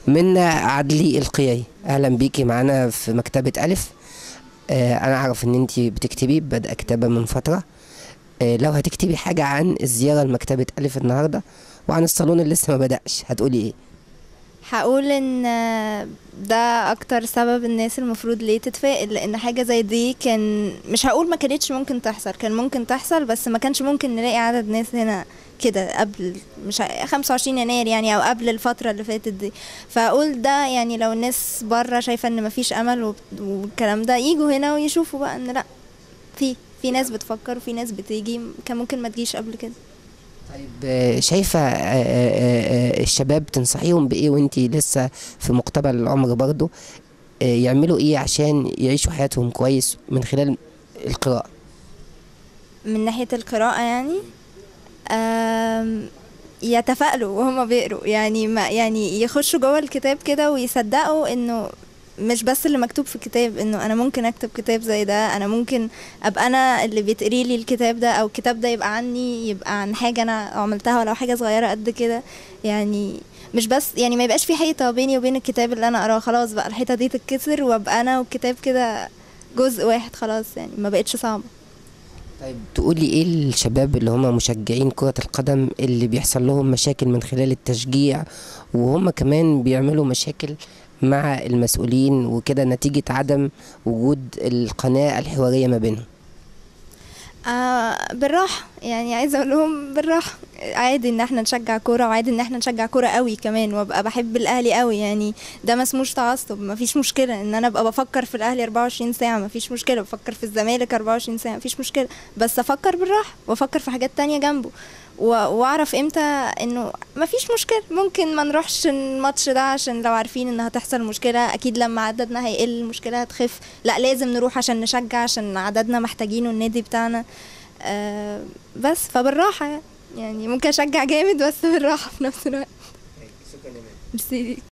منا عدلي القيعي اهلا بيكي معانا في مكتبة الف آه انا اعرف ان انت بتكتبي بدأ كتابة من فترة آه لو هتكتبي حاجة عن الزيارة لمكتبة الف النهاردة وعن الصالون اللي لسه ما بدأش هتقولي ايه هقول ان ده اكتر سبب الناس المفروض ليه تتفائل لان حاجه زي دي كان مش هقول ما كانتش ممكن تحصل كان ممكن تحصل بس ما كانش ممكن نلاقي عدد ناس هنا كده قبل مش ه- 25 يناير يعني او قبل الفتره اللي فاتت دي فاقول ده يعني لو الناس بره شايفه ان مفيش امل وب- والكلام ده يجوا هنا ويشوفوا بقى ان لا في في ناس بتفكر وفي ناس بتيجي كان ممكن ما تجيش قبل كده طيب آه، شايفة آه، آه، آه، الشباب تنصحيهم بإيه وانتي لسه في مقتبل العمر برضو آه، يعملوا إيه عشان يعيشوا حياتهم كويس من خلال القراءة من ناحية القراءة يعني آم، يتفائلوا وهما بيقروا يعني ما يعني يخشوا جوه الكتاب كده ويصدقوا انه مش بس اللي مكتوب في الكتاب انه انا ممكن اكتب كتاب زي ده انا ممكن ابقى انا اللي بيتقري لي الكتاب ده او الكتاب ده يبقى عني يبقى عن حاجة انا عملتها ولو حاجة صغيرة قد كده يعني مش بس يعني ما يبقاش في حيطة بيني وبين الكتاب اللي انا اقراه خلاص بقى الحيطة دي تتكسر وابقى انا والكتاب كده جزء واحد خلاص يعني ما بقتش صعبة طيب تقولي ايه الشباب اللي هم مشجعين كرة القدم اللي بيحصل لهم مشاكل من خلال التشجيع وهم كمان بيعملوا مشاكل مع المسؤولين وكده نتيجة عدم وجود القناة الحوارية ما بينهم آه بالراحة يعني عايزة اقول لهم بالراحة عادي ان احنا نشجع كورة وعادي ان احنا نشجع كورة قوي كمان وابقى بحب الاهلي قوي يعني ده ما اسموش تعصب ما فيش مشكلة ان انا ابقى بفكر في الاهلي 24 ساعة ما فيش مشكلة بفكر في الزمالك 24 ساعة ما فيش مشكلة بس افكر بالراحة وافكر في حاجات تانية جنبه و- واعرف امتى انه ما فيش مشكلة ممكن ما نروحش الماتش ده عشان لو عارفين ان هتحصل مشكلة اكيد لما عددنا هيقل المشكلة هتخف لا لازم نروح عشان نشجع عشان عددنا محتاجينه النادي بتاعنا آه بس فبالراحة يعني. يعني ممكن اشجع جامد بس بالراحة في نفس الوقت ميرسي ليك.